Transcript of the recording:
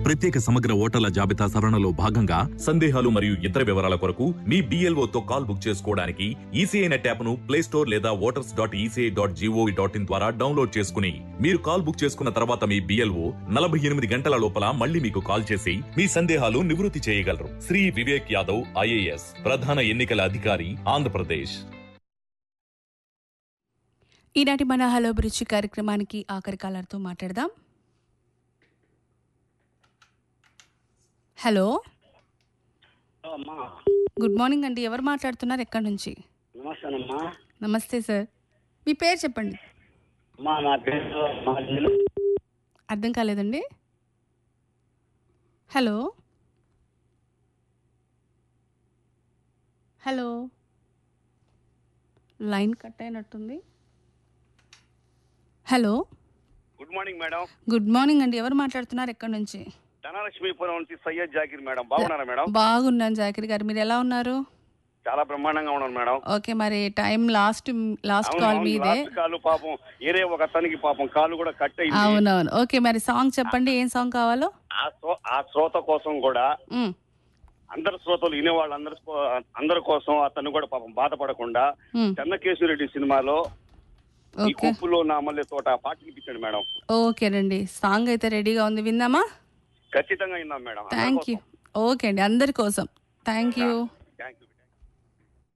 ప్రత్యేక సమగ్ర ఓటర్ల జాబితా సవరణలో భాగంగా సందేహాలు మరియు ఇతర వివరాల కొరకు మీ BLO తో కాల్ బుక్ చేసుకోవడానికి ఈసీఐ నెట్ యాప్ ను ప్లే స్టోర్ లేదా voters dot ECI dot gov dot in ద్వారా డౌన్లోడ్ చేసుకుని మీరు కాల్ బుక్ చేసుకున్న తర్వాత మీ బిఎల్ఓ నలభై ఎనిమిది గంటల లోపల మళ్ళీ మీకు కాల్ చేసి మీ సందేహాలు నివృత్తి చేయగలరు శ్రీ వివేక్ యాదవ్ ఐఏఎస్ ప్రధాన ఎన్నికల అధికారి ఆంధ్రప్రదేశ్ ఈనాటి మన హలో బ్రిడ్జి కార్యక్రమానికి ఆఖరి కాలర్తో మాట్లాడదాం హలో అమ్మా గుడ్ మార్నింగ్ అండి ఎవరు మాట్లాడుతున్నారు ఎక్కడి నుంచి నమస్తేనమ్మా నమస్తే సార్ మీ పేరు చెప్పండి అమ్మా నా పేరు మా ఇల్లు అర్థం కాలేదండి హలో హలో లైన్ కట్ అయినట్టుంది hello good morning madam good morning అండి ఎవరు మాట్లాడుతున్నారు ఎక్కడి నుంచి ధనలక్ష్మీపురం నుంచి సయ్యద్ జాకిర్ మేడం బాగున్నారా మేడం బాగున్నాను జాకిర్ గారు మీరు ఎలా ఉన్నారు చాలా బ్రహ్మాండంగా ఉన్నాను మేడం ఓకే మరి టైం లాస్ట్ లాస్ట్ అవును, కాల్ అవును, మీదే లాస్ట్ కాలు పాపం ఏరే ఒక అతనికి పాపం కాలు కూడా కట్ అయింది అవునవును ఓకే మరి సాంగ్ చెప్పండి ఏం సాంగ్ కావాలో ఆ శ్రో- ఆ శ్రోత కోసం కూడా మ్, అందరు శ్రోతలు వినేవాళ్ళు అందరి అందరి కోసం అతను కూడా పాపం బాధపడకుండా మ్, చెన్నకేశ్వరరెడ్డి సినిమాలో ఈ ఓకే కుప్పులో నా మల్లె తోట పాట వినిపించాడు మేడం ఓకేనండి సాంగ్ అయితే రెడీగా ఉంది విందామా ఖచ్చితంగా విన్నాం మేడం థ్యాంక్ యూ ఓకే అండి అందరి కోసం థ్యాంక్ యూ థ్యాంక్ యూ